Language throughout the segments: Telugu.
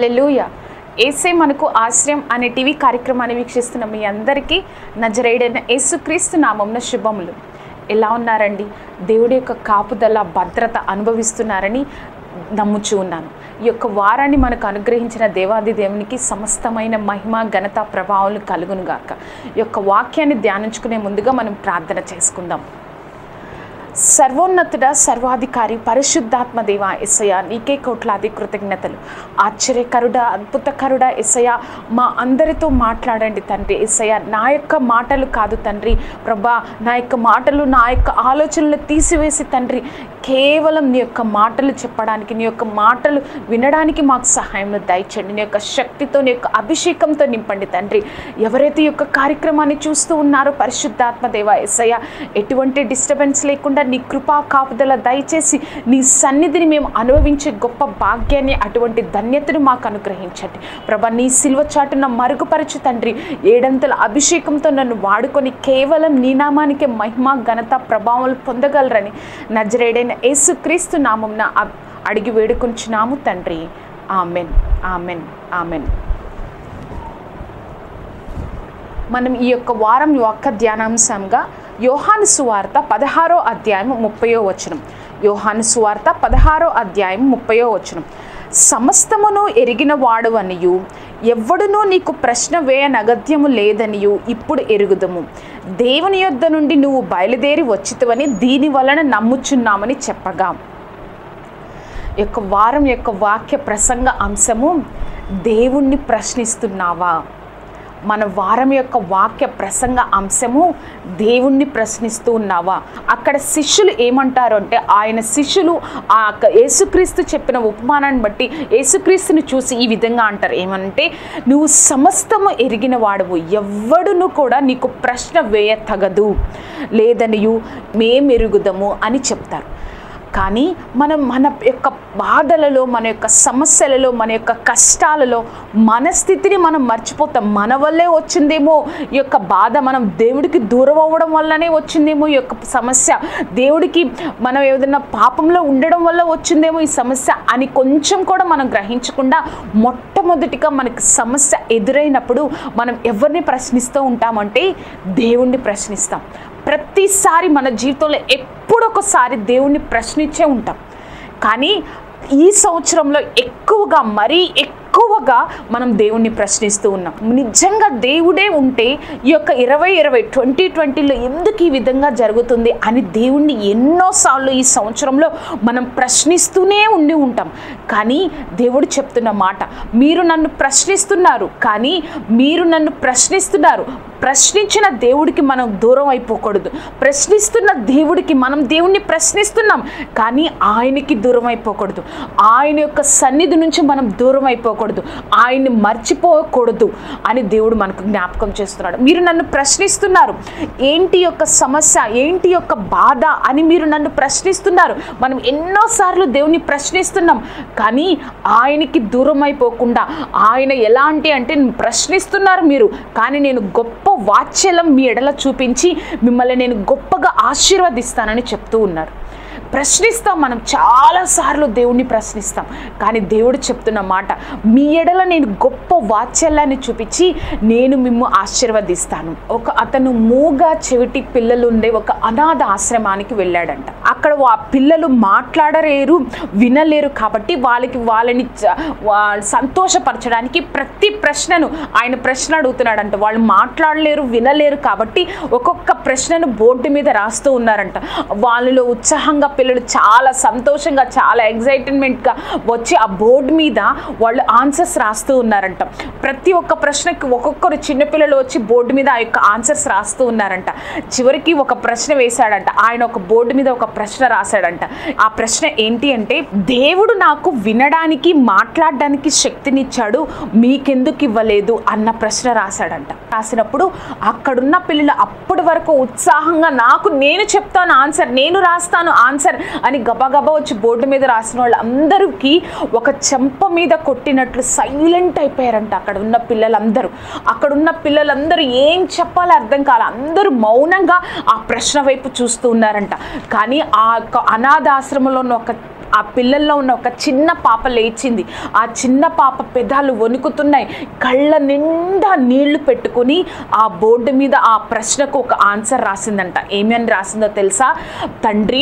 హల్లెలూయ ఏసే మనకు ఆశ్రయం అనే టీవీ కార్యక్రమాన్ని వీక్షిస్తున్న మీ అందరికీ నజరేడైన యేసుక్రీస్తు నామంన శుభములు ఎలా ఉన్నారండి దేవుడి యొక్క కాపుదల భద్రత అనుభవిస్తున్నారని నమ్ముచూ ఉన్నాను ఈ యొక్క వారాన్ని మనకు అనుగ్రహించిన దేవాది దేవునికి సమస్తమైన మహిమ ఘనత ప్రభావాలు కలుగునుగాక ఈ యొక్క వాక్యాన్ని ధ్యానించుకునే ముందుగా మనం ప్రార్థన చేసుకుందాం సర్వోన్నతుడ సర్వాధికారి పరిశుద్ధాత్మ దేవ ఎస్సయ నీకే కోట్లాది కృతజ్ఞతలు ఆశ్చర్యకరుడ అద్భుతకరుడ ఎస్సయ మా అందరితో మాట్లాడండి తండ్రి ఎస్సయ నా యొక్క మాటలు కాదు తండ్రి ప్రభా నా యొక్క మాటలు నా యొక్క ఆలోచనలు తీసివేసి తండ్రి కేవలం నీ యొక్క మాటలు చెప్పడానికి నీ యొక్క మాటలు వినడానికి మాకు సహాయం దయచండి నీ యొక్క శక్తితో నీ యొక్క అభిషేకంతో నింపండి తండ్రి ఎవరైతే ఈ యొక్క కార్యక్రమాన్ని చూస్తూ ఉన్నారో పరిశుద్ధాత్మ దేవ ఎస్సయ్య ఎటువంటి డిస్టర్బెన్స్ లేకుండా నీ కృపా కాపుదల దయచేసి నీ సన్నిధిని మేము అనుభవించే గొప్ప భాగ్యాన్ని అటువంటి ధన్యతను మాకు అనుగ్రహించండి ప్రభా నీ సిల్వ చాటున మరుగుపరచు తండ్రి ఏడంతల అభిషేకంతో నన్ను వాడుకొని కేవలం నీ నామానికే మహిమ ఘనత ప్రభావాలు పొందగలరని నజరేడైన యేసుక్రీస్తు నామంన అ- అడిగి వేడుకొంచున్నాము తండ్రి ఆమెన్ ఆమెన్ ఆమెన్ మనం ఈ యొక్క వారం యొక్క ధ్యానాంశంగా యోహాను సువార్త పదహారో అధ్యాయం ముప్పయో వచనం యోహాను సువార్త పదహారో అధ్యాయం ముప్పయో వచనం సమస్తమును ఎరిగిన వాడవనియు ఎవ్వడునూ నీకు ప్రశ్న వేయనగత్యము లేదనియు ఇప్పుడు ఎరుగుదము దేవుని యొద్ద నుండి నువ్వు బయలుదేరి వచ్చితవని దీని వలన నమ్ముచున్నామని చెప్పగా ఈ యొక్క వారం యొక్క వాక్య ప్రసంగ అంశము దేవుణ్ణి ప్రశ్నిస్తున్నావా మన వారం యొక్క వాక్య ప్రసంగ అంశము దేవుణ్ణి ప్రశ్నిస్తూ ఉన్నావా అక్కడ శిష్యులు ఏమంటారు అంటే ఆయన శిష్యులు ఆ యొక్క యేసుక్రీస్తు చెప్పిన ఉపమానాన్ని బట్టి యేసుక్రీస్తుని చూసి ఈ విధంగా అంటారు ఏమంటే నువ్వు సమస్తము ఎరిగిన వాడవు ఎవ్వడును కూడా నీకు ప్రశ్న వేయ తగదు లేదనియు మేమెరుగుదము అని చెప్తారు కానీ మనం మన యొక్క బాధలలో మన యొక్క సమస్యలలో మన యొక్క కష్టాలలో మన స్థితిని మనం మర్చిపోతాం మన వల్లే వచ్చిందేమో ఈ యొక్క బాధ మనం దేవుడికి దూరం అవ్వడం వల్లనే వచ్చిందేమో ఈ యొక్క సమస్య దేవుడికి మనం ఏదైనా పాపంలో ఉండడం వల్ల వచ్చిందేమో ఈ సమస్య అని కొంచెం కూడా మనం గ్రహించకుండా మొట్టమొదటిగా మనకి సమస్య ఎదురైనప్పుడు మనం ఎవరిని ప్రశ్నిస్తూ ఉంటామంటే దేవుణ్ణి ప్రశ్నిస్తాం ప్రతిసారి మన జీవితంలో ఎప్పుడొకసారి దేవుణ్ణి ప్రశ్నించే ఉంటాం కానీ ఈ సంవత్సరంలో ఎక్కువగా మరీ ఎక్కువగా మనం దేవుణ్ణి ప్రశ్నిస్తూ ఉన్నాం నిజంగా దేవుడే ఉంటే ఈ యొక్క ఇరవై ఇరవై ట్వంటీ ట్వంటీలో ఎందుకు ఈ విధంగా జరుగుతుంది అని దేవుణ్ణి ఎన్నోసార్లు ఈ సంవత్సరంలో మనం ప్రశ్నిస్తూనే ఉండి ఉంటాం కానీ దేవుడు చెప్తున్న మాట మీరు నన్ను ప్రశ్నిస్తున్నారు కానీ మీరు నన్ను ప్రశ్నిస్తున్నారు ప్రశ్నించిన దేవుడికి మనం దూరం అయిపోకూడదు ప్రశ్నిస్తున్న దేవుడికి మనం దేవుణ్ణి ప్రశ్నిస్తున్నాం కానీ ఆయనకి దూరం అయిపోకూడదు ఆయన యొక్క సన్నిధి నుంచి మనం దూరం అయిపోకూడదు ఆయన్ని మర్చిపోకూడదు అని దేవుడు మనకు జ్ఞాపకం చేస్తున్నాడు మీరు నన్ను ప్రశ్నిస్తున్నారు ఏంటి యొక్క సమస్య ఏంటి యొక్క బాధ అని మీరు నన్ను ప్రశ్నిస్తున్నారు మనం ఎన్నోసార్లు దేవుని ప్రశ్నిస్తున్నాం కానీ ఆయనకి దూరం అయిపోకుండా ఆయన ఎలాంటి అంటే ప్రశ్నిస్తున్నారు మీరు కానీ నేను గొప్ప వాత్సల్యం మీ ఎడల చూపించి మిమ్మల్ని నేను గొప్పగా ఆశీర్వదిస్తానని చెప్తూ ఉన్నారు ప్రశ్నిస్తాం మనం చాలాసార్లు దేవుణ్ణి ప్రశ్నిస్తాం కానీ దేవుడు చెప్తున్న మాట మీ ఎడల నేను గొప్ప వాత్సల్యాన్ని చూపించి నేను మిమ్ము ఆశీర్వదిస్తాను ఒక అతను మూగా చెవిటి పిల్లలు ఉండే ఒక అనాథ ఆశ్రమానికి వెళ్ళాడంట అక్కడ ఆ పిల్లలు మాట్లాడలేరు వినలేరు కాబట్టి వాళ్ళకి వాళ్ళని చ- వా- సంతోషపరచడానికి ప్రతి ప్రశ్నను ఆయన ప్రశ్న అడుగుతున్నాడంట వాళ్ళు మాట్లాడలేరు వినలేరు కాబట్టి ఒక్కొక్క ప్రశ్నను బోర్డు మీద రాస్తూ ఉన్నారంట వాళ్ళలో ఉత్సాహంగా పిల్లలు చాలా సంతోషంగా చాలా ఎగ్జైట్మెంట్గా వచ్చి ఆ బోర్డు మీద వాళ్ళు ఆన్సర్స్ రాస్తూ ఉన్నారంట ప్రతి ఒక్క ప్రశ్నకి ఒక్కొక్కరు చిన్నపిల్లలు వచ్చి బోర్డు మీద ఆ యొక్క ఆన్సర్స్ రాస్తూ ఉన్నారంట చివరికి ఒక ప్రశ్న వేశాడంట ఆయన ఒక బోర్డు మీద ఒక ప్రశ్న రాశాడంట ఆ ప్రశ్న ఏంటి అంటే దేవుడు నాకు వినడానికి మాట్లాడడానికి శక్తినిచ్చాడు మీకెందుకు ఇవ్వలేదు అన్న ప్రశ్న రాశాడంట రాసినప్పుడు అక్కడున్న పిల్లలు అప్పటి వరకు ఉత్సాహంగా నాకు నేను చెప్తాను ఆన్సర్ నేను రాస్తాను ఆన్సర్ అని గబగబా వచ్చి బోర్డు మీద రాసిన వాళ్ళందరికీ ఒక చెంప మీద కొట్టినట్లు సైలెంట్ అయిపోయారంట అక్కడ ఉన్న పిల్లలందరూ అక్కడ ఉన్న పిల్లలందరూ ఏం చెప్పాలో అర్థం కాల అందరూ మౌనంగా ఆ ప్రశ్న వైపు చూస్తూ ఉన్నారంట కానీ ఆ యొక్క అనాథాశ్రమంలో ఉన్న ఒక ఆ పిల్లల్లో ఉన్న ఒక చిన్న పాప లేచింది ఆ చిన్న పాప పెదాలు వణుకుతున్నాయి కళ్ళ నిండా నీళ్లు పెట్టుకుని ఆ బోర్డు మీద ఆ ప్రశ్నకు ఒక ఆన్సర్ రాసిందంట ఏమని రాసిందో తెలుసా తండ్రి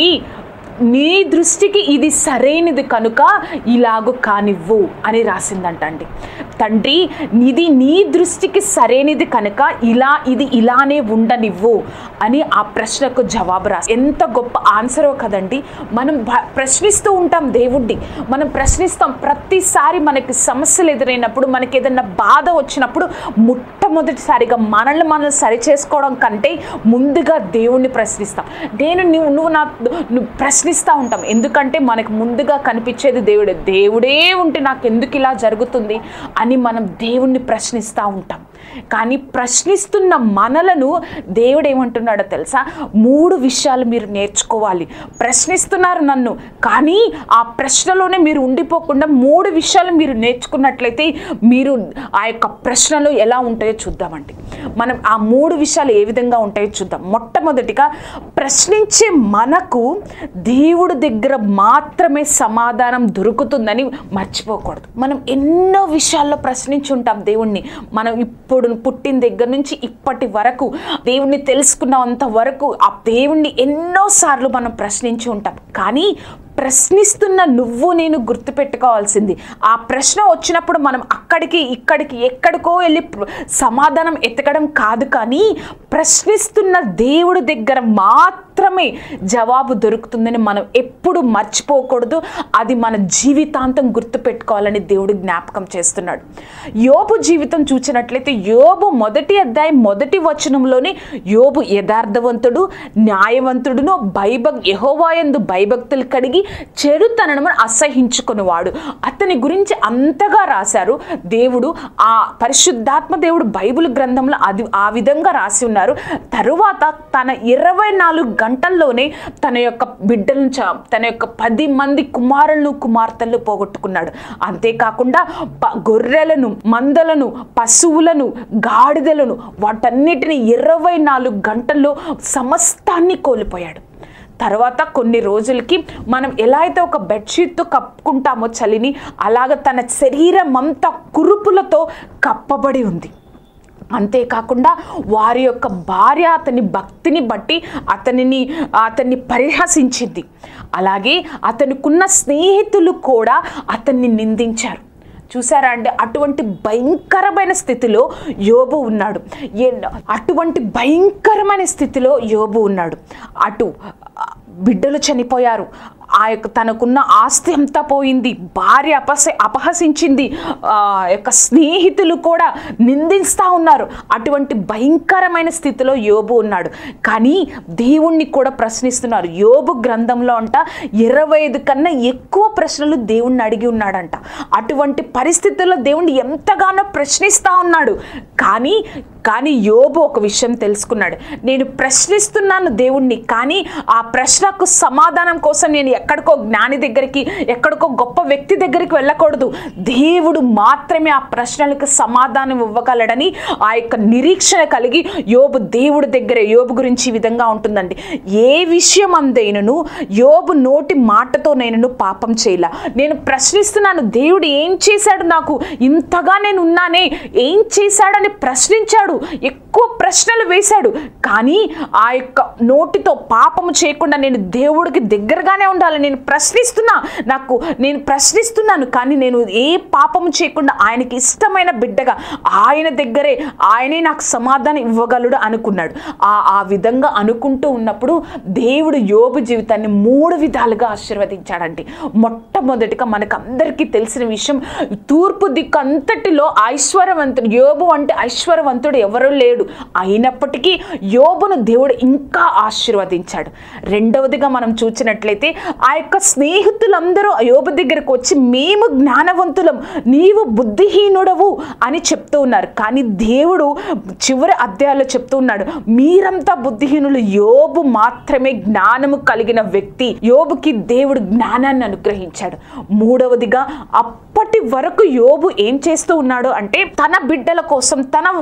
నీ దృష్టికి ఇది సరైనది కనుక ఇలాగు కానివ్వు అని రాసిందంట అండి తండ్రి ఇది నీ దృష్టికి సరైనది కనుక ఇలా ఇది ఇలానే ఉండనివ్వు అని ఆ ప్రశ్నకు జవాబు రాసి ఎంత గొప్ప ఆన్సరో కదండి మనం భ- ప్రశ్నిస్తూ ఉంటాం దేవుణ్ణి మనం ప్రశ్నిస్తాం ప్రతిసారి మనకి సమస్యలు ఎదురైనప్పుడు మనకి ఏదైనా బాధ వచ్చినప్పుడు మొట్టమొదటిసారిగా మనల్ని మనం సరి చేసుకోవడం కంటే ముందుగా దేవుణ్ణి ప్రశ్నిస్తాం నేను నువ్వు నువ్వు నా నువ్వు ప్రశ్నిస్తూ ఉంటాం ఎందుకంటే మనకు ముందుగా కనిపించేది దేవుడే దేవుడే ఉంటే నాకు ఎందుకు ఇలా జరుగుతుంది అని మనం దేవుణ్ణి ప్రశ్నిస్తూ ఉంటాం కానీ ప్రశ్నిస్తున్న మనలను దేవుడు ఏమంటున్నాడో తెలుసా మూడు విషయాలు మీరు నేర్చుకోవాలి ప్రశ్నిస్తున్నారు నన్ను కానీ ఆ ప్రశ్నలోనే మీరు ఉండిపోకుండా మూడు విషయాలు మీరు నేర్చుకున్నట్లయితే మీరు ఆ యొక్క ప్రశ్నలు ఎలా ఉంటాయో చూద్దామండి మనం ఆ మూడు విషయాలు ఏ విధంగా ఉంటాయో చూద్దాం మొట్టమొదటిగా ప్రశ్నించే మనకు దేవుడి దగ్గర మాత్రమే సమాధానం దొరుకుతుందని మర్చిపోకూడదు మనం ఎన్నో విషయాల్లో ప్రశ్నించి ఉంటాం దేవుణ్ణి మనం ఇప్పుడు పుట్టిన దగ్గర నుంచి ఇప్పటి వరకు దేవుణ్ణి తెలుసుకున్నంత వరకు ఆ దేవుణ్ణి ఎన్నోసార్లు మనం ప్రశ్నించి ఉంటాం కానీ ప్రశ్నిస్తున్న నువ్వు నేను గుర్తుపెట్టుకోవాల్సింది ఆ ప్రశ్న వచ్చినప్పుడు మనం అక్కడికి ఇక్కడికి ఎక్కడికో వెళ్ళి ప్ర- సమాధానం ఎతకడం కాదు కానీ ప్రశ్నిస్తున్న దేవుడి దగ్గర మాత్రమే జవాబు దొరుకుతుందని మనం ఎప్పుడు మర్చిపోకూడదు అది మన జీవితాంతం గుర్తుపెట్టుకోవాలని దేవుడు జ్ఞాపకం చేస్తున్నాడు యోబు జీవితం చూసినట్లయితే యోబు మొదటి అధ్యాయం మొదటి వచనంలోనే యోబు యథార్థవంతుడు న్యాయవంతుడును భయభక్ యహోవాయందు భయభక్తులు కడిగి చెడుతనము అసహించుకునేవాడు అతని గురించి అంతగా రాశారు దేవుడు ఆ పరిశుద్ధాత్మ దేవుడు బైబిల్ గ్రంథంలో అది ఆ విధంగా రాసి ఉన్నారు తరువాత తన ఇరవై నాలుగు గంటల్లోనే తన యొక్క బిడ్డలను చ- తన యొక్క పది మంది కుమారులను కుమార్తెలను పోగొట్టుకున్నాడు అంతేకాకుండా ప- గొర్రెలను మందలను పశువులను గాడిదలను వాటన్నిటిని ఇరవై నాలుగు గంటల్లో సమస్తాన్ని కోల్పోయాడు తర్వాత కొన్ని రోజులకి మనం ఎలా అయితే ఒక బెడ్షీట్తో కప్పుకుంటామో చలిని అలాగ తన శరీరం అంతా కురుపులతో కప్పబడి ఉంది అంతేకాకుండా వారి యొక్క భార్య అతని భక్తిని బట్టి అతనిని అతన్ని పరిహసించింది అలాగే అతనికున్న స్నేహితులు కూడా అతన్ని నిందించారు చూసారా అండి అటువంటి భయంకరమైన స్థితిలో యోబు ఉన్నాడు ఏ- అటువంటి భయంకరమైన స్థితిలో యోబు ఉన్నాడు అటు ఆ, బిడ్డలు చనిపోయారు ఆ యొక్క తనకున్న ఆస్తి అంతా పోయింది భార్య అపహ అపహసించింది ఆ యొక్క స్నేహితులు కూడా నిందిస్తూ ఉన్నారు అటువంటి భయంకరమైన స్థితిలో యోబు ఉన్నాడు కానీ దేవుణ్ణి కూడా ప్రశ్నిస్తున్నారు యోబు గ్రంథంలో అంట ఇరవై ఐదు కన్నా ఎక్కువ ప్రశ్నలు దేవుణ్ణి అడిగి ఉన్నాడంట అటువంటి పరిస్థితుల్లో దేవుణ్ణి ఎంతగానో ప్రశ్నిస్తూ ఉన్నాడు కానీ కానీ యోబు ఒక విషయం తెలుసుకున్నాడు నేను ప్రశ్నిస్తున్నాను దేవుణ్ణి కానీ ఆ ప్రశ్నకు సమాధానం కోసం నేను ఎక్కడికో జ్ఞాని దగ్గరికి ఎక్కడికో గొప్ప వ్యక్తి దగ్గరికి వెళ్ళకూడదు దేవుడు మాత్రమే ఆ ప్రశ్నలకు సమాధానం ఇవ్వగలడని ఆ యొక్క నిరీక్షణ కలిగి యోబు దేవుడి దగ్గరే యోబు గురించి ఈ విధంగా ఉంటుందండి ఏ విషయం అందైనను యోబు నోటి మాటతో నేను పాపం చేయలే నేను ప్రశ్నిస్తున్నాను దేవుడు ఏం చేశాడు నాకు ఇంతగా నేను ఉన్నానే ఏం చేశాడని ప్రశ్నించాడు ఎక్కువ ప్రశ్నలు వేశాడు కానీ ఆ యొక్క నోటితో పాపము చేయకుండా నేను దేవుడికి దగ్గరగానే ఉండాలి నేను ప్రశ్నిస్తున్నా నాకు నేను ప్రశ్నిస్తున్నాను కానీ నేను ఏ పాపము చేయకుండా ఆయనకి ఇష్టమైన బిడ్డగా ఆయన దగ్గరే ఆయనే నాకు సమాధానం ఇవ్వగలడు అనుకున్నాడు ఆ ఆ విధంగా అనుకుంటూ ఉన్నప్పుడు దేవుడు యోబు జీవితాన్ని మూడు విధాలుగా ఆశీర్వదించాడండి మొట్టమొదటిగా మనకు అందరికీ తెలిసిన విషయం తూర్పు దిక్కు అంతటిలో ఐశ్వర్యవంతుడు యోబు అంటే ఐశ్వర్యవంతుడు ఎవరూ లేడు అయినప్పటికీ యోబును దేవుడు ఇంకా ఆశీర్వదించాడు రెండవదిగా మనం చూసినట్లయితే ఆ యొక్క స్నేహితులందరూ యోబు దగ్గరకు వచ్చి మేము జ్ఞానవంతులం నీవు బుద్ధిహీనుడవు అని చెప్తూ ఉన్నారు కానీ దేవుడు చివరి అధ్యాయంలో చెప్తూ ఉన్నాడు మీరంతా బుద్ధిహీనులు యోబు మాత్రమే జ్ఞానము కలిగిన వ్యక్తి యోబుకి దేవుడు జ్ఞానాన్ని అనుగ్రహించాడు మూడవదిగా అప్పటి వరకు యోబు ఏం చేస్తూ ఉన్నాడు అంటే తన బిడ్డల కోసం తన కోసం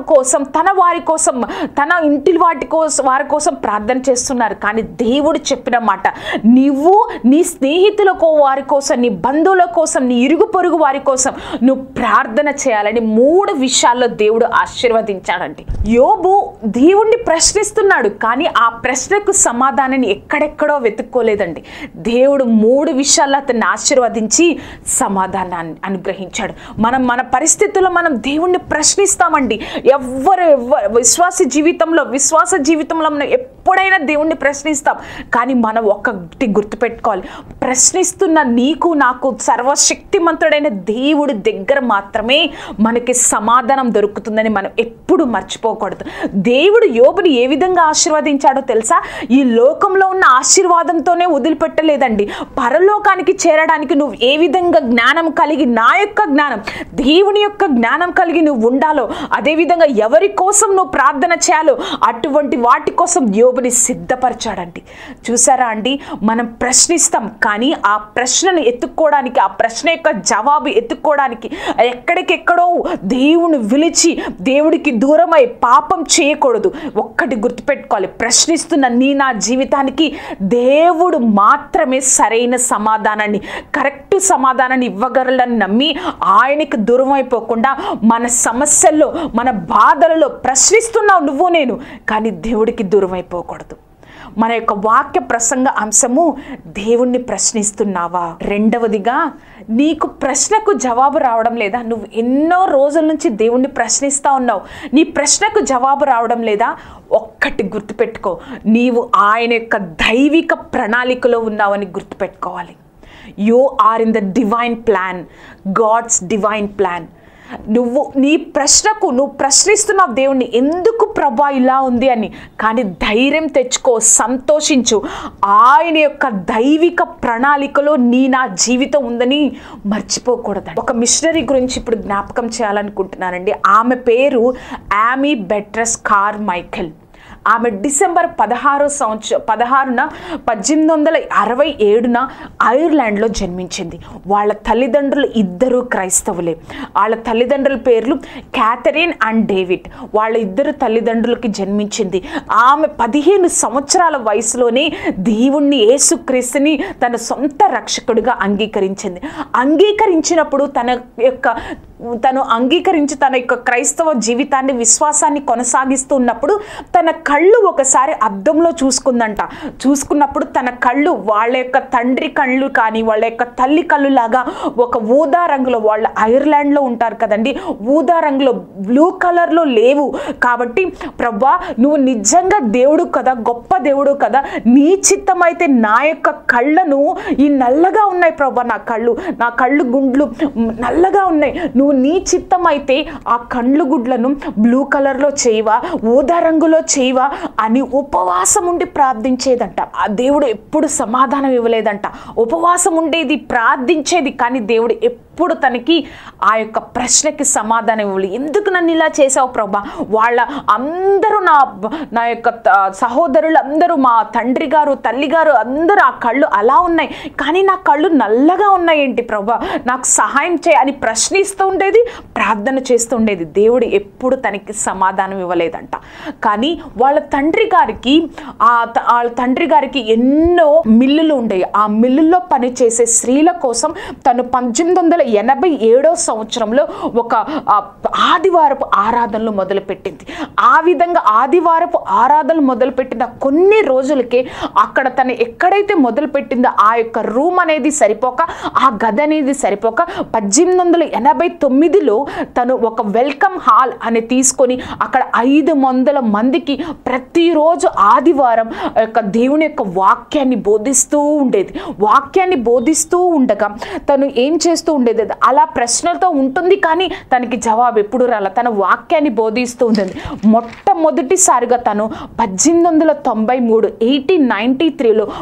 తన వారి కోసం తన ఇంటి వాటి కోసం వారి కోసం ప్రార్థన చేస్తున్నారు కానీ దేవుడు చెప్పిన మాట నువ్వు నీ స్నేహితుల కో- వారి కోసం నీ బంధువుల కోసం నీ ఇరుగు పొరుగు వారి కోసం నువ్వు ప్రార్థన చేయాలని మూడు విషయాల్లో దేవుడు ఆశీర్వదించాడండి యోబు దేవుణ్ణి ప్రశ్నిస్తున్నాడు కానీ ఆ ప్రశ్నకు సమాధానాన్ని ఎక్కడెక్కడో వెతుక్కోలేదండి దేవుడు మూడు విషయాల్లో అతన్ని ఆశీర్వదించి సమాధానాన్ని అనుగ్రహించాడు మనం మన పరిస్థితుల్లో మనం దేవుణ్ణి ప్రశ్నిస్తామండి ఎవ్వరు ఎవ్వరు విశ్వాస జీవితంలో విశ్వాస జీవితంలో మనం ఎప్పుడైనా దేవుణ్ణి ప్రశ్నిస్తాం కానీ మనం ఒక్కటి గుర్తుపెట్టుకోవాలి ప్రశ్నిస్తున్న నీకు నాకు సర్వశక్తిమంతుడైన దేవుడి దగ్గర మాత్రమే మనకి సమాధానం దొరుకుతుందని మనం ఎప్పుడు మర్చిపోకూడదు దేవుడు యోబుని ఏ విధంగా ఆశీర్వదించాడో తెలుసా ఈ లోకంలో ఉన్న ఆశీర్వాదంతోనే వదిలిపెట్టలేదండి పరలోకానికి చేరడానికి నువ్వు ఏ విధంగా జ్ఞానం కలిగి నా యొక్క జ్ఞానం దేవుని యొక్క జ్ఞానం కలిగి నువ్వు ఉండాలో అదేవిధంగా ఎవరి కోసం నువ్వు ప్రార్థన చేయాలో అటువంటి వాటి కోసం యోబుని సిద్ధపరచాడండి చూసారా అండి మనం ప్రశ్నిస్తాం కానీ ఆ ప్రశ్నను ఎత్తుక్కోవడానికి ఆ ప్రశ్న యొక్క జవాబు ఎత్తుక్కోవడానికి ఎక్కడికెక్కడో దేవుని విలిచి దేవుడికి దూరమై పాపం చేయకూడదు ఒక్కటి గుర్తుపెట్టుకోవాలి ప్రశ్నిస్తున్న నీ నా జీవితానికి దేవుడు మాత్రమే సరైన సమాధానాన్ని కరెక్ట్ సమాధానాన్ని ఇవ్వగలడని నమ్మి ఆయనకి దూరం అయిపోకుండా మన సమస్యల్లో మన బాధలలో ప్రశ్నిస్తున్నావు నువ్వు నేను కానీ దేవుడికి దూరం అయిపోకూడదు మన యొక్క వాక్య ప్రసంగ అంశము దేవుణ్ణి ప్రశ్నిస్తున్నావా రెండవదిగా నీకు ప్రశ్నకు జవాబు రావడం లేదా నువ్వు ఎన్నో రోజుల నుంచి దేవుణ్ణి ప్రశ్నిస్తూ ఉన్నావు నీ ప్రశ్నకు జవాబు రావడం లేదా ఒక్కటి గుర్తుపెట్టుకో నీవు ఆయన యొక్క దైవిక ప్రణాళికలో ఉన్నావని గుర్తుపెట్టుకోవాలి you are in the divine plan God's divine plan నువ్వు నీ ప్రశ్నకు నువ్వు ప్రశ్నిస్తున్నావు దేవుణ్ణి ఎందుకు ప్రభా ఇలా ఉంది అని కానీ ధైర్యం తెచ్చుకో సంతోషించు ఆయన యొక్క దైవిక ప్రణాళికలో నీ నా జీవితం ఉందని మర్చిపోకూడదు ఒక మిషనరీ గురించి ఇప్పుడు జ్ఞాపకం చేయాలనుకుంటున్నానండి ఆమె పేరు యామీ బెట్రస్ కార్ మైఖెల్ ఆమె డిసెంబర్ పదహారో సంవత్సరం పదహారున పద్దెనిమిది వందల అరవై ఏడున ఐర్లాండ్లో జన్మించింది వాళ్ళ తల్లిదండ్రులు ఇద్దరు క్రైస్తవులే వాళ్ళ తల్లిదండ్రుల పేర్లు క్యాథరిన్ అండ్ డేవిడ్ వాళ్ళ ఇద్దరు తల్లిదండ్రులకి జన్మించింది ఆమె పదిహేను సంవత్సరాల వయసులోనే దేవుణ్ణి యేసుక్రీస్తుని తన సొంత రక్షకుడిగా అంగీకరించింది అంగీకరించినప్పుడు తన యొక్క తను అంగీకరించి తన యొక్క క్రైస్తవ జీవితాన్ని విశ్వాసాన్ని కొనసాగిస్తూ ఉన్నప్పుడు తన కళ్ళు ఒకసారి అద్దంలో చూసుకుందంట చూసుకున్నప్పుడు తన కళ్ళు వాళ్ళ యొక్క తండ్రి కళ్ళు కానీ వాళ్ళ యొక్క తల్లి కళ్ళు లాగా ఒక ఊదా రంగులో వాళ్ళ ఐర్లాండ్లో ఉంటారు కదండి ఊదా రంగులో బ్లూ కలర్లో లేవు కాబట్టి ప్రభా నువ్వు నిజంగా దేవుడు కదా గొప్ప దేవుడు కదా నీ చిత్తమైతే నా యొక్క కళ్ళను ఈ నల్లగా ఉన్నాయి ప్రభా నా కళ్ళు నా కళ్ళు గుండ్లు మ్, నల్లగా ఉన్నాయి నువ్వు నీ చిత్తం అయితే ఆ కండ్లు గుడ్లను బ్లూ కలర్లో చేయవా ఊదా రంగులో చేయవా అని ఉపవాసం ఉండి ప్రార్థించేదంట ఆ దేవుడు ఎప్పుడు సమాధానం ఇవ్వలేదంట ఉపవాసం ఉండేది ప్రార్థించేది కానీ దేవుడు ఎప్పుడు తనకి ఆ యొక్క ప్రశ్నకి సమాధానం ఇవ్వలేదు ఎందుకు నన్ను ఇలా చేసావు ప్రభా వాళ్ళ అందరూ నా నా యొక్క త- సహోదరులు అందరూ మా తండ్రి గారు తల్లి గారు అందరూ ఆ కళ్ళు అలా ఉన్నాయి కానీ నా కళ్ళు నల్లగా ఉన్నాయి ఏంటి ప్రభా నాకు సహాయం చేయ అని ప్రశ్నిస్తూ ఉండేది ప్రార్థన చేస్తూ ఉండేది దేవుడు ఎప్పుడు తనకి సమాధానం ఇవ్వలేదంట కానీ వాళ్ళ తండ్రి గారికి ఆ త- వాళ్ళ తండ్రి గారికి ఎన్నో మిల్లులు ఉండేవి ఆ మిల్లుల్లో పనిచేసే స్త్రీల కోసం తను పద్దెనిమిది వందల ఎనభై ఏడో సంవత్సరంలో ఒక ఆ, ఆదివారపు ఆరాధనలు మొదలుపెట్టింది ఆ విధంగా ఆదివారపు ఆరాధనలు మొదలుపెట్టిన కొన్ని రోజులకే అక్కడ తను ఎక్కడైతే మొదలుపెట్టిందో ఆ యొక్క రూమ్ అనేది సరిపోక ఆ గది అనేది సరిపోక పద్దెనిమిది వందల ఎనభై తొమ్మిదిలో తను ఒక వెల్కమ్ హాల్ అని తీసుకొని అక్కడ ఐదు వందల మందికి ప్రతిరోజు ఆదివారం ఆ యొక్క దేవుని యొక్క వాక్యాన్ని బోధిస్తూ ఉండేది వాక్యాన్ని బోధిస్తూ ఉండగా తను ఏం చేస్తూ ఉండేది అలా ప్రశ్నలతో ఉంటుంది కానీ తనకి జవాబు ఎప్పుడు రాల తన వాక్యాన్ని బోధిస్తూ ఉండేది మొట్టమొదటిసారిగా తను పద్దెనిమిది వందల తొంభై మూడు ఎయిటీన్ నైంటీ త్రీలో మొట్ట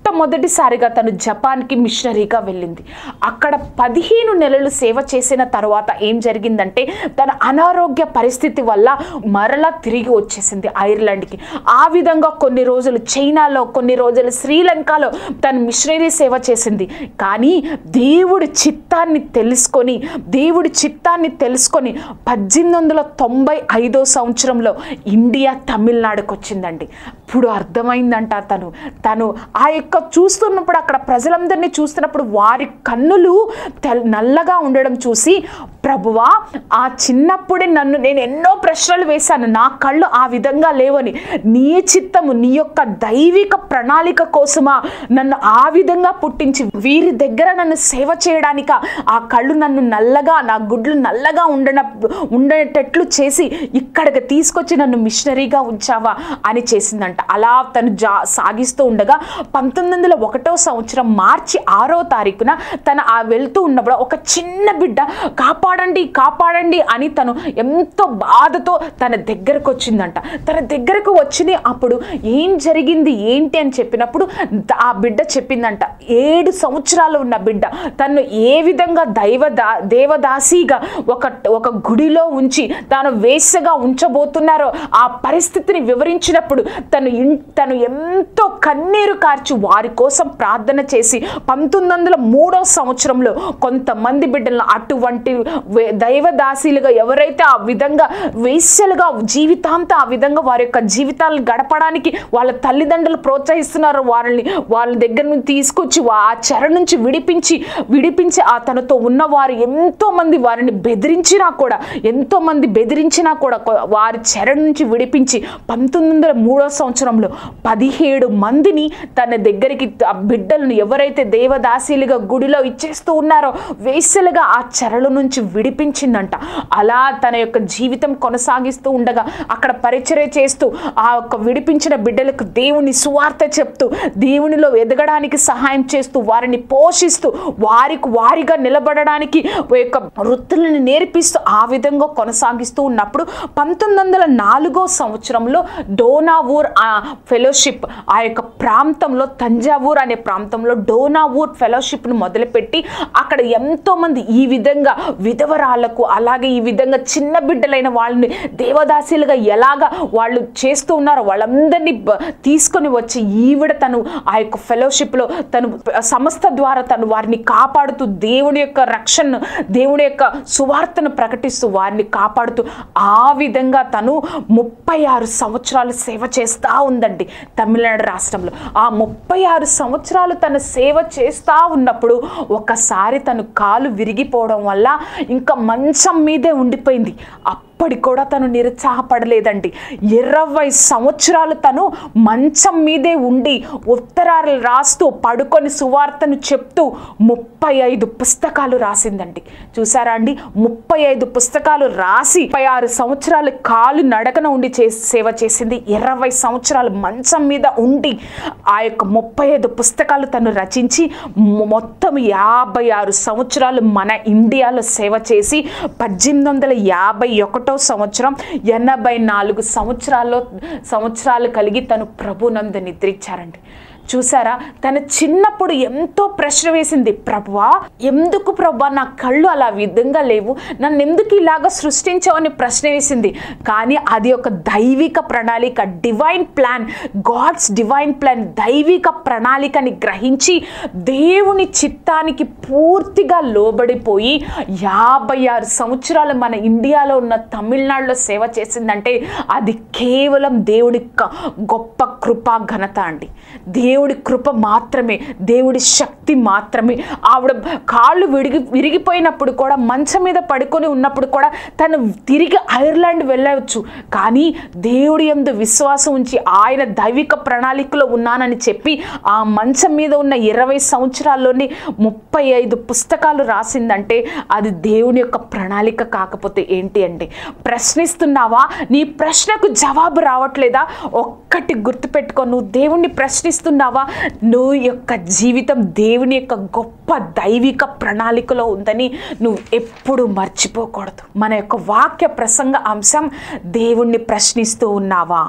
మొట్టమొదటిసారిగా తను జపాన్కి మిషనరీగా వెళ్ళింది అక్కడ పదిహేను నెలలు సేవ చేసిన తర్వాత ఏం జరిగిందంటే తన అనారోగ్య పరిస్థితి వల్ల మరలా తిరిగి వచ్చేసింది ఐర్లాండ్కి ఆ విధంగా కొన్ని రోజులు చైనాలో కొన్ని రోజులు శ్రీలంకలో తను మిషనరీ సేవ చేసింది కానీ దేవుడి చిత్తాన్ని తెలుసుకొని దేవుడి చిత్తాన్ని తెలుసుకొని పద్దెనిమిది వందల తొంభై ఐదో సంవత్సరంలో ఇండియా తమిళనాడుకు వచ్చిందండి ఇప్పుడు అర్థమైందంట తను తను ఆ యొక్క చూస్తున్నప్పుడు అక్కడ ప్రజలందరినీ చూస్తున్నప్పుడు వారి కన్నులు తెల్ నల్లగా ఉండడం చూసి ప్రభువా ఆ చిన్నప్పుడే నన్ను నేను ఎన్నో ప్రశ్నలు వేశాను నా కళ్ళు ఆ విధంగా లేవని నీ చిత్తము నీ యొక్క దైవిక ప్రణాళిక కోసమా నన్ను ఆ విధంగా పుట్టించి వీరి దగ్గర నన్ను సేవ చేయడానిక ఆ కళ్ళు నన్ను నల్లగా నా గుడ్లు నల్లగా ఉండన ఉండేటట్లు చేసి ఇక్కడికి తీసుకొచ్చి నన్ను మిషనరీగా ఉంచావా అని చేసిందంట అలా తను జా సాగిస్తూ ఉండగా పంతొమ్మిది వందల ఒకటో సంవత్సరం మార్చి ఆరో తారీఖున తన ఆ వెళ్తూ ఉన్నప్పుడు ఒక చిన్న బిడ్డ కాపాడండి కాపాడండి అని తను ఎంతో బాధతో తన దగ్గరకు వచ్చిందంట తన దగ్గరకు వచ్చింది అప్పుడు ఏం జరిగింది ఏంటి అని చెప్పినప్పుడు ద- ఆ బిడ్డ చెప్పిందంట ఏడు సంవత్సరాలు ఉన్న బిడ్డ తను ఏ విధంగా దైవ దా దేవదాసిగా ఒక ఒక గుడిలో ఉంచి తాను వేసగా ఉంచబోతున్నారో ఆ పరిస్థితిని వివరించినప్పుడు తను ఇన్- తను ఎంతో కన్నీరు కార్చి వారి కోసం ప్రార్థన చేసి పంతొమ్మిది వందల మూడో సంవత్సరంలో కొంతమంది బిడ్డలను అటువంటి వే- దైవదాసీలుగా ఎవరైతే ఆ విధంగా వేశ్యలుగా జీవితాంతం ఆ విధంగా వారి యొక్క జీవితాలను గడపడానికి వాళ్ళ తల్లిదండ్రులు ప్రోత్సహిస్తున్నారో వారిని వాళ్ళ దగ్గర నుంచి తీసుకొచ్చి వా- ఆ చెర నుంచి విడిపించి విడిపించి ఆ తనతో ఉన్నవారు ఎంతో మంది వారిని బెదిరించినా కూడా ఎంతో మంది బెదిరించినా కూడా కొ- వారి చెర నుంచి విడిపించి పంతొమ్మిది వందల మూడో సంవత్సరంలో పదిహేడు మందిని తన దగ్గరికి ఆ బిడ్డలను ఎవరైతే దేవదాసీలుగా గుడిలో ఇచ్చేస్తూ ఉన్నారో వేసలుగా ఆ చెరల నుంచి విడిపించిందంట అలా తన యొక్క జీవితం కొనసాగిస్తూ ఉండగా అక్కడ పరిచర్య చేస్తూ ఆ యొక్క విడిపించిన బిడ్డలకు దేవుని సువార్త చెప్తూ దేవునిలో ఎదగడానికి సహాయం చేస్తూ వారిని పోషిస్తూ వారికి వారిగా నిలబడడానికి యొక్క వృత్తులను నేర్పిస్తూ ఆ విధంగా కొనసాగిస్తూ ఉన్నప్పుడు పంతొమ్మిది వందల నాలుగో సంవత్సరంలో డోనావూర్ ఆ ఫెలోషిప్ ఆ యొక్క ప్రాంతంలో తంజావూర్ అనే ప్రాంతంలో డోనావూర్ ఫెలోషిప్ను మొదలుపెట్టి అక్కడ ఎంతో మంది ఈ విధంగా విధవరాలకు అలాగే ఈ విధంగా చిన్న బిడ్డలైన వాళ్ళని దేవదాసీలుగా ఎలాగా వాళ్ళు చేస్తూ ఉన్నారో వాళ్ళందరినీ బ- తీసుకొని వచ్చి ఈవిడ తను ఆ యొక్క ఫెలోషిప్లో తను సంస్థ ద్వారా తను వారిని కాపాడుతూ దేవుడి యొక్క రక్షణను దేవుడి యొక్క సువార్తను ప్రకటిస్తూ వారిని కాపాడుతూ ఆ విధంగా తను ముప్పై ఆరు సంవత్సరాలు సేవ చేస్తూ ఉందండి తమిళనాడు రాష్ట్రంలో ఆ ముప్పై ఆరు సంవత్సరాలు తను సేవ చేస్తూ ఉన్నప్పుడు ఒకసారి తను కాలు విరిగిపోవడం వల్ల ఇంకా మంచం మీదే ఉండిపోయింది అప్పటి కూడా తను నిరుత్సాహపడలేదండి ఇరవై సంవత్సరాలు తను మంచం మీదే ఉండి ఉత్తరాలు రాస్తూ పడుకొని సువార్తను చెప్తూ ముప్పై ఐదు పుస్తకాలు రాసిందండి చూసారా అండి ముప్పై ఐదు పుస్తకాలు రాసి ముప్పై ఆరు సంవత్సరాలు కాలు నడకన ఉండి చే సేవ చేసింది ఇరవై సంవత్సరాలు మంచం మీద ఉండి ఆ యొక్క ముప్పై ఐదు పుస్తకాలు తను రచించి మొ- మొత్తం యాభై ఆరు సంవత్సరాలు మన ఇండియాలో సేవ చేసి పద్దెనిమిది వందల యాభై ఒకటో సంవత్సరం ఎనభై నాలుగు సంవత్సరాల్లో సంవత్సరాలు కలిగి తను ప్రభునందు నిద్రించారండి చూసారా తన చిన్నప్పుడు ఎంతో ప్రశ్న వేసింది ప్రభువా ఎందుకు ప్రభా నా కళ్ళు అలా విధంగా లేవు నన్ను ఎందుకు ఇలాగ సృష్టించావని ప్రశ్న వేసింది కానీ అది ఒక దైవిక ప్రణాళిక divine plan God's divine plan దైవిక ప్రణాళికని గ్రహించి దేవుని చిత్తానికి పూర్తిగా లోబడిపోయి యాభై ఆరు సంవత్సరాలు మన ఇండియాలో ఉన్న తమిళనాడులో సేవ చేసిందంటే అది కేవలం దేవుడి క- గొప్ప కృపా ఘనత అండి దేవుడి కృప మాత్రమే దేవుడి శక్తి మాత్రమే ఆవిడ కాళ్ళు విడిగి విరిగిపోయినప్పుడు కూడా మంచం మీద పడుకొని ఉన్నప్పుడు కూడా తను తిరిగి ఐర్లాండ్ వెళ్ళవచ్చు కానీ దేవుడి యందు విశ్వాసం ఉంచి ఆయన దైవిక ప్రణాళికలో ఉన్నానని చెప్పి ఆ మంచం మీద ఉన్న ఇరవై సంవత్సరాల్లోనే ముప్పై ఐదు పుస్తకాలు రాసిందంటే అది దేవుని యొక్క ప్రణాళిక కాకపోతే ఏంటి అంటే ప్రశ్నిస్తున్నావా నీ ప్రశ్నకు జవాబు రావట్లేదా ఒక్కటి గుర్తుపెట్టుకో నువ్వు దేవుణ్ణి ప్రశ్నిస్తున్నావా నువ్వు యొక్క జీవితం దేవుని యొక్క గొప్ప దైవిక ప్రణాళికలో ఉందని నువ్వు ఎప్పుడు మర్చిపోకూడదు మన యొక్క వాక్య ప్రసంగ అంశం దేవుణ్ణి ప్రశ్నిస్తూ ఉన్నావా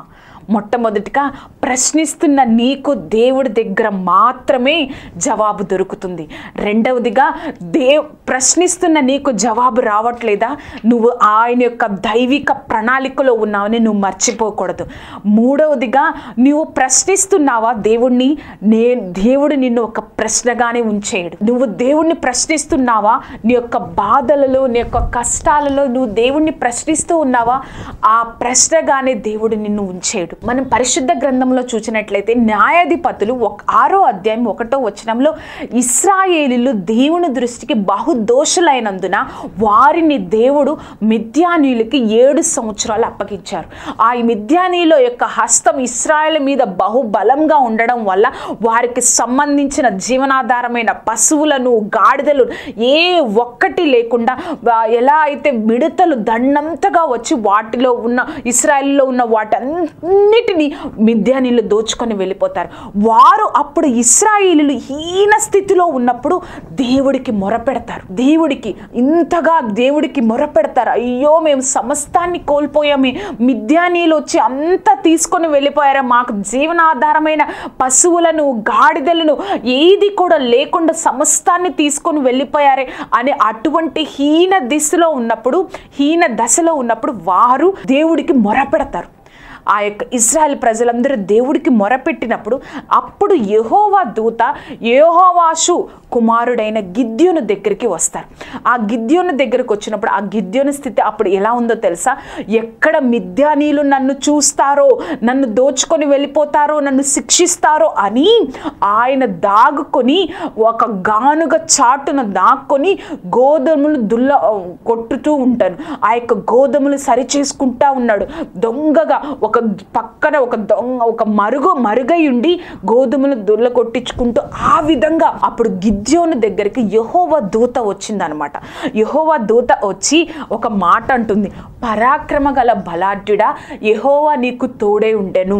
మొట్టమొదటిగా ప్రశ్నిస్తున్న నీకు దేవుడి దగ్గర మాత్రమే జవాబు దొరుకుతుంది రెండవదిగా దే ప్రశ్నిస్తున్న నీకు జవాబు రావట్లేదా నువ్వు ఆయన యొక్క దైవిక ప్రణాళికలో ఉన్నావని నువ్వు మర్చిపోకూడదు మూడవదిగా నువ్వు ప్రశ్నిస్తున్నావా దేవుణ్ణి నే దేవుడు నిన్ను ఒక ప్రశ్నగానే ఉంచేయడు నువ్వు దేవుణ్ణి ప్రశ్నిస్తున్నావా నీ యొక్క బాధలలో నీ యొక్క కష్టాలలో నువ్వు దేవుణ్ణి ప్రశ్నిస్తూ ఉన్నావా ఆ ప్రశ్నగానే దేవుడు నిన్ను ఉంచేయడు మనం పరిశుద్ధ గ్రంథంలో చూసినట్లయితే న్యాయాధిపతులు ఒక ఆరో అధ్యాయం ఒకటో వచనంలో ఇస్రాయేలీలు దేవుని దృష్టికి బహుదోషులైనందున వారిని దేవుడు మిథ్యానీయులకి ఏడు సంవత్సరాలు అప్పగించారు ఆ మిథ్యానీయుల యొక్క హస్తం ఇస్రాయేల్ మీద బహుబలంగా ఉండడం వల్ల వారికి సంబంధించిన జీవనాధారమైన పశువులను గాడిదలు ఏ ఒక్కటి లేకుండా వా- ఎలా అయితే మిడతలు దండంతగా వచ్చి వాటిలో ఉన్న ఇస్రాయేల్లో ఉన్న వాటన్నిటిని మిథ్యానీలు దోచుకొని వెళ్ళిపోతారు వారు అప్పుడు ఇస్రాయేలీలు హీన స్థితిలో ఉన్నప్పుడు దేవుడికి మొరపెడతారు దేవుడికి ఇంతగా దేవుడికి మొరపెడతారు అయ్యో మేము సమస్తాన్ని కోల్పోయామే మిథ్యానీలు వచ్చి అంతా తీసుకొని వెళ్ళిపోయారా మాకు జీవనాధారమైన పశువులను గాడిదలను ఏది కూడా లేకుండా సమస్తాన్ని తీసుకొని వెళ్ళిపోయారే అని అటువంటి హీన దిశలో ఉన్నప్పుడు హీన దశలో ఉన్నప్పుడు వారు దేవుడికి మొరపెడతారు ఆ యొక్క ఇజ్రాయెల్ ప్రజలందరూ దేవుడికి మొరపెట్టినప్పుడు అప్పుడు యెహోవా దూత యెహోవాషు కుమారుడైన గిద్యోను దగ్గరికి వస్తారు ఆ గిద్యోను దగ్గరికి వచ్చినప్పుడు ఆ గిద్యోను స్థితి అప్పుడు ఎలా ఉందో తెలుసా ఎక్కడ మిథ్యానీలు నన్ను చూస్తారో నన్ను దోచుకొని వెళ్ళిపోతారో నన్ను శిక్షిస్తారో అని ఆయన దాగుకొని ఒక గానుగ చాటున దాక్కొని గోధుమలు దుల్ల కొట్టుతూ ఉంటాను ఆ యొక్క గోధుమలు సరి చేసుకుంటా ఉన్నాడు దొంగగా ఒక పక్కన ఒక దొంగ ఒక మరుగు మరుగై ఉండి గోధుమలు దుల్ల కొట్టించుకుంటూ ఆ విధంగా అప్పుడు గిద్యోను దగ్గరికి యహోవ దూత వచ్చిందనమాట యహోవ దూత వచ్చి ఒక మాట అంటుంది పరాక్రమ గల బలాఢ్యుడా యహోవా నీకు తోడే ఉండెను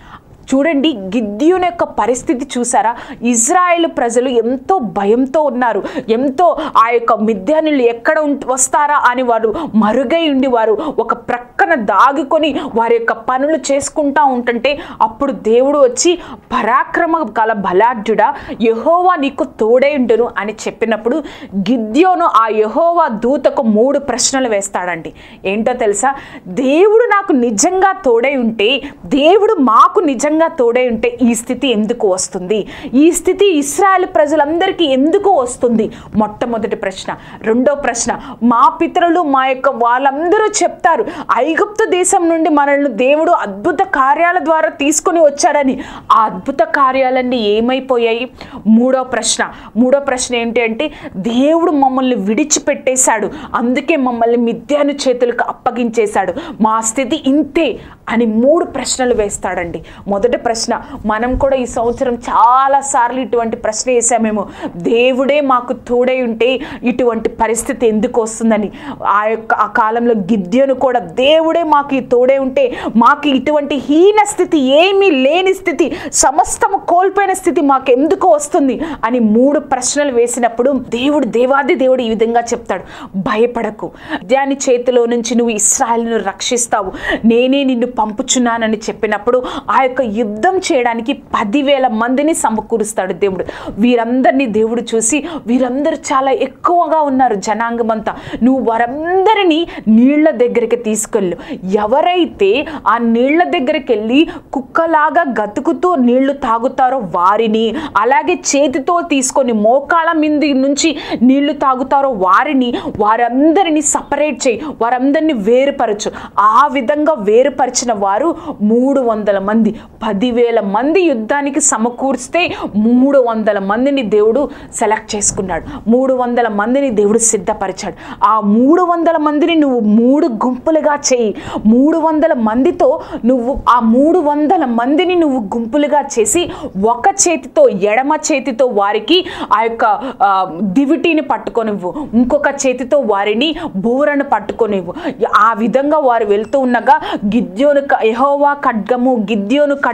చూడండి గిద్యోని యొక్క పరిస్థితి చూసారా ఇజ్రాయెల్ ప్రజలు ఎంతో భయంతో ఉన్నారు ఎంతో ఆ యొక్క మిథ్యానులు ఎక్కడ ఉంట- వస్తారా అని వారు మరుగై ఉండి వారు ఒక ప్రక్కన దాగుకొని వారి యొక్క పనులు చేసుకుంటా ఉంటుంటే అప్పుడు దేవుడు వచ్చి పరాక్రమ గల బలాఢ్యుడా యహోవా నీకు తోడే ఉండును అని చెప్పినప్పుడు గిద్యోను ఆ యహోవా దూతకు మూడు ప్రశ్నలు వేస్తాడండి ఏంటో తెలుసా దేవుడు నాకు నిజంగా తోడై ఉంటే దేవుడు మాకు నిజంగా తోడై ఉంటే ఈ స్థితి ఎందుకు వస్తుంది ఈ స్థితి ఇస్రాయల్ ప్రజలందరికీ ఎందుకు వస్తుంది మొట్టమొదటి ప్రశ్న రెండో ప్రశ్న మా పితరులు మా యొక్క వాళ్ళందరూ చెప్తారు ఐగుప్తు దేశం నుండి మనల్ని దేవుడు అద్భుత కార్యాల ద్వారా తీసుకొని వచ్చాడని ఆ అద్భుత కార్యాలన్నీ ఏమైపోయాయి మూడో ప్రశ్న మూడో ప్రశ్న ఏంటి అంటే దేవుడు మమ్మల్ని విడిచిపెట్టేశాడు అందుకే మమ్మల్ని మిథ్యాను చేతులకు అప్పగించేశాడు మా స్థితి ఇంతే అని మూడు ప్రశ్నలు వేస్తాడండి మొదటి ప్రశ్న మనం కూడా ఈ సంవత్సరం చాలా సార్లు ఇటువంటి ప్రశ్న వేసామేమో దేవుడే మాకు తోడై ఉంటే ఇటువంటి పరిస్థితి ఎందుకు వస్తుందని ఆ యొక్క ఆ కాలంలో గిద్యను కూడా దేవుడే మాకు ఈ తోడే ఉంటే మాకు ఇటువంటి హీన స్థితి ఏమీ లేని స్థితి సమస్తము కోల్పోయిన స్థితి మాకు ఎందుకు వస్తుంది అని మూడు ప్రశ్నలు వేసినప్పుడు దేవుడు దేవాది దేవుడు ఈ విధంగా చెప్తాడు భయపడకు దాని చేతిలో నుంచి నువ్వు ఇస్రాయల్ను రక్షిస్తావు నేనే నిన్ను పంపుచున్నానని చెప్పినప్పుడు ఆ యొక్క యుద్ధం చేయడానికి పదివేల మందిని సమకూరుస్తాడు దేవుడు వీరందరినీ దేవుడు చూసి వీరందరూ చాలా ఎక్కువగా ఉన్నారు జనాంగం అంతా నువ్వు వారందరినీ నీళ్ల దగ్గరికి తీసుకెళ్ళు ఎవరైతే ఆ నీళ్ల దగ్గరికి వెళ్ళి కుక్కలాగా గతుకుతూ నీళ్లు తాగుతారో వారిని అలాగే చేతితో తీసుకొని మోకాళ్ళ మింది నుంచి నీళ్లు తాగుతారో వారిని వారందరినీ సపరేట్ చేయి వారందరినీ వేరుపరచు ఆ విధంగా వేరుపరిచిన వారు మూడు వందల మంది పదివేల మంది యుద్ధానికి సమకూర్స్తే మూడు వందల మందిని దేవుడు సెలెక్ట్ చేసుకున్నాడు మూడు వందల మందిని దేవుడు సిద్ధపరిచాడు ఆ మూడు వందల మందిని నువ్వు మూడు గుంపులుగా చేయి మూడు వందల మందితో నువ్వు ఆ మూడు వందల మందిని నువ్వు గుంపులుగా చేసి ఒక చేతితో ఎడమ చేతితో వారికి ఆ యొక్క ఆ, దివిటీని పట్టుకొనివ్వు ఇంకొక చేతితో వారిని బూరను పట్టుకొనివ్వు ఆ విధంగా వారు వెళ్తూ ఉండగా గిద్యోను క- యెహోవా ఖడ్గము గిద్యోను ఖడ్గము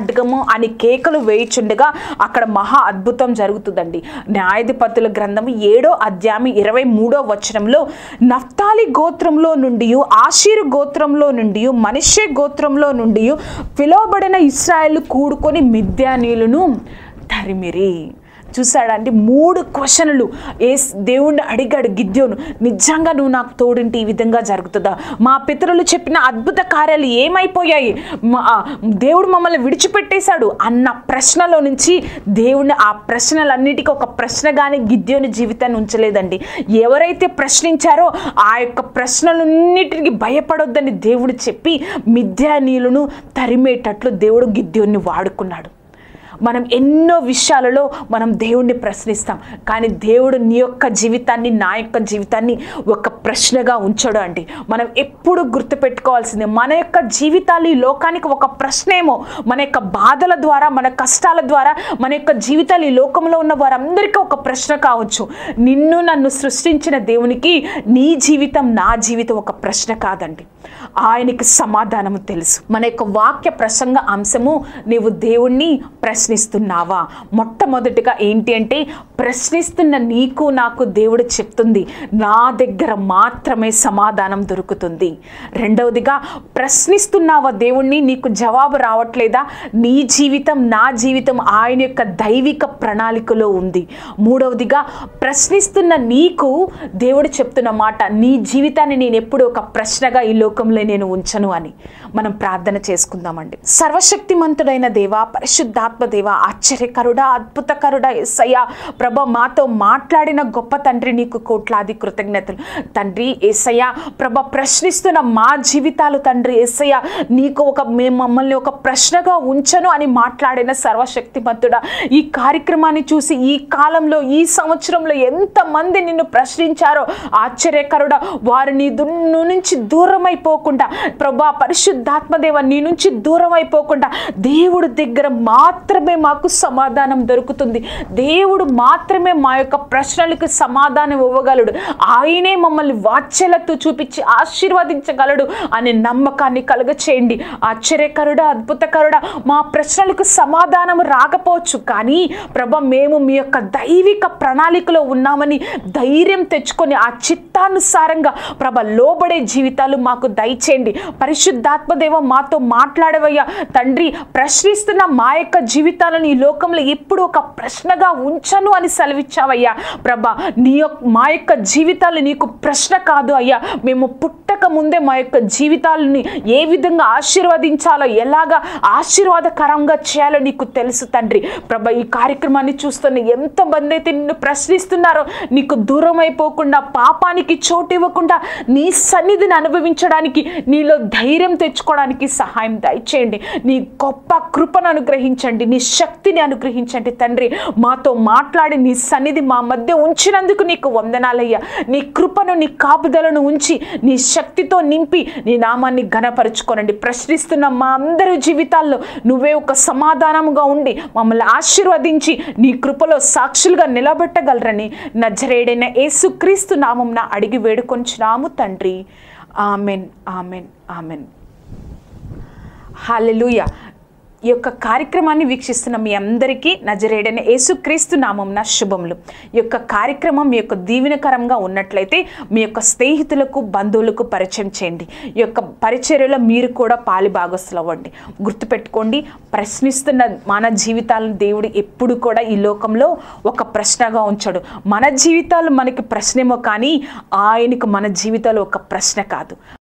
ఖడ్గము అని కేకలు వేయుచుండగా అక్కడ మహా అద్భుతం జరుగుతుందండి న్యాయాధిపతుల గ్రంథము ఏడో అధ్యాయం ఇరవై మూడో వచనంలో నఫ్తాలి గోత్రంలో నుండి ఆషీరు గోత్రంలో నుండి మనిషే గోత్రంలో నుండి పిలువబడిన ఇస్రాయేల్ కూడుకొని మిద్యానీయులను తరిమిరి చూసాడండి మూడు క్వశ్చన్లు ఏ దేవుణ్ణి అడిగాడు గిద్యోను నిజంగా నువ్వు నాకు తోడింటి ఈ విధంగా జరుగుతుందా మా పితరులు చెప్పిన అద్భుత కార్యాలు ఏమైపోయాయి మా- ఆ, దేవుడు మమ్మల్ని విడిచిపెట్టేశాడు అన్న ప్రశ్నలో నుంచి దేవుణ్ణి ఆ ప్రశ్నలన్నిటికీ ఒక ప్రశ్నగానే గిద్యోని జీవితాన్ని ఉంచలేదండి ఎవరైతే ప్రశ్నించారో ఆ యొక్క ప్రశ్నలన్నిటికీ భయపడొద్దని దేవుడు చెప్పి మిథ్యానీయులను తరిమేటట్లు దేవుడు గిద్యోన్ని వాడుకున్నాడు మనం ఎన్నో విషయాలలో మనం దేవుణ్ణి ప్రశ్నిస్తాం కానీ దేవుడు నీ యొక్క జీవితాన్ని నా యొక్క జీవితాన్ని ఒక ప్రశ్నగా ఉంచడు అండి మనం ఎప్పుడు గుర్తుపెట్టుకోవాల్సిందే మన యొక్క జీవితాలు ఈ లోకానికి ఒక ప్రశ్నేమో మన యొక్క బాధల ద్వారా మన కష్టాల ద్వారా మన యొక్క జీవితాలు ఈ లోకంలో ఉన్న వారందరికీ ఒక ప్రశ్న కావచ్చు నిన్ను నన్ను సృష్టించిన దేవునికి నీ జీవితం నా జీవితం ఒక ప్రశ్న కాదండి ఆయనకి సమాధానము తెలుసు మన యొక్క వాక్య ప్రసంగ అంశము నీవు దేవుణ్ణి ప్రశ్నిస్తున్నావా మొట్టమొదటిగా ఏంటి అంటే ప్రశ్నిస్తున్న నీకు నాకు దేవుడు చెప్తుంది నా దగ్గర మాత్రమే సమాధానం దొరుకుతుంది రెండవదిగా ప్రశ్నిస్తున్నావా దేవుణ్ణి నీకు జవాబు రావట్లేదా నీ జీవితం నా జీవితం ఆయన యొక్క దైవిక ప్రణాళికలో ఉంది మూడవదిగా ప్రశ్నిస్తున్న నీకు దేవుడు చెప్తున్న మాట నీ జీవితాన్ని నేను ఎప్పుడు ఒక ప్రశ్నగా ఈ లోకంలో నేను ఉంచను అని మనం ప్రార్థన చేసుకుందామండి సర్వశక్తిమంతుడైన దేవ పరిశుద్ధాత్మ దేవ ఆశ్చర్యకరుడా అద్భుతకరుడా ఎస్సయ్య ప్రభ మాతో మాట్లాడిన గొప్ప తండ్రి నీకు కోట్లాది కృతజ్ఞతలు తండ్రి ఏసయ్య ప్రభ ప్రశ్నిస్తున్న మా జీవితాలు తండ్రి ఏసయ్య నీకు ఒక మేము మమ్మల్ని ఒక ప్రశ్నగా ఉంచను అని మాట్లాడిన సర్వశక్తిమంతుడా ఈ కార్యక్రమాన్ని చూసి ఈ కాలంలో ఈ సంవత్సరంలో ఎంతమంది నిన్ను ప్రశ్నించారో ఆశ్చర్యకరుడా వారు నీ దు- ను- నుంచి దూరం అయిపోకుండా ప్రభా పరిశుద్ధాత్మదేవ నీ నుంచి దూరం అయిపోకుండా దేవుడు దగ్గర మాత్రమే మాకు సమాధానం దొరుకుతుంది దేవుడు మాత్రమే మా యొక్క ప్రశ్నలకు సమాధానం ఇవ్వగలడు ఆయనే మమ్మల్ని వాత్సలతో చూపించి ఆశీర్వదించగలడు అనే నమ్మకాన్ని కలుగచేయండి ఆశ్చర్యకరుడా అద్భుతకరుడా మా ప్రశ్నలకు సమాధానం రాకపోవచ్చు కానీ ప్రభ మేము మీ యొక్క దైవిక ప్రణాళికలో ఉన్నామని ధైర్యం తెచ్చుకొని ఆ చిత్తానుసారంగా ప్రభ లోబడే జీవితాలు మాకు దయచేయండి పరిశుద్ధాత్మదేవ మాతో మాట్లాడవయ్యా తండ్రి ప్రశ్నిస్తున్న మా యొక్క జీవితాలను ఈ లోకంలో ఎప్పుడు ఒక ప్రశ్నగా ఉంచను అని సెలవిచ్చావయ్యా ప్రభ నీ యొక్క మా యొక్క జీవితాలు నీకు ప్రశ్న కాదు అయ్యా మేము పుట్టక ముందే మా యొక్క జీవితాలని ఏ విధంగా ఆశీర్వదించాలో ఎలాగా ఆశీర్వాదకరంగా చేయాలో నీకు తెలుసు తండ్రి ప్రభ ఈ కార్యక్రమాన్ని చూస్తున్న ఎంతమంది అయితే నిన్ను ప్రశ్నిస్తున్నారో నీకు దూరం అయిపోకుండా పాపానికి చోటు ఇవ్వకుండా నీ సన్నిధిని అనుభవించడానికి నీలో ధైర్యం తెచ్చుకోవడానికి సహాయం దయచేయండి నీ గొప్ప కృపను అనుగ్రహించండి నీ శక్తిని అనుగ్రహించండి తండ్రి మాతో మాట్లాడి నీ సన్నిధి మా మధ్య ఉంచినందుకు నీకు వందనాలయ్యా నీ కృపను నీ కాపుదలను ఉంచి నీ శక్తితో నింపి నీ నామాన్ని ఘనపరుచుకోనండి ప్రశ్నిస్తున్న మా అందరి జీవితాల్లో నువ్వే ఒక సమాధానముగా ఉండి మమ్మల్ని ఆశీర్వదించి నీ కృపలో సాక్షులుగా నిలబెట్టగలరని నజరేడైన యేసుక్రీస్తు నామంన అడిగి వేడుకొంచున్నాము తండ్రి ఆమెన్ ఆమెన్ ఆమెన్ హాలెలూయ ఈ యొక్క కార్యక్రమాన్ని వీక్షిస్తున్న మీ అందరికీ నజరేడైన యేసుక్రీస్తు నామంన శుభములు ఈ యొక్క కార్యక్రమం మీ యొక్క దీవెనకరంగా ఉన్నట్లయితే మీ యొక్క స్నేహితులకు బంధువులకు పరిచయం చేయండి ఈ యొక్క పరిచర్యలో మీరు కూడా పాలి భాగస్తులు అవ్వండి గుర్తుపెట్టుకోండి ప్రశ్నిస్తున్న మన జీవితాలను దేవుడు ఎప్పుడు కూడా ఈ లోకంలో ఒక ప్రశ్నగా ఉంచాడు మన జీవితాలు మనకి ప్రశ్నేమో కానీ ఆయనకు మన జీవితాలు ఒక ప్రశ్న కాదు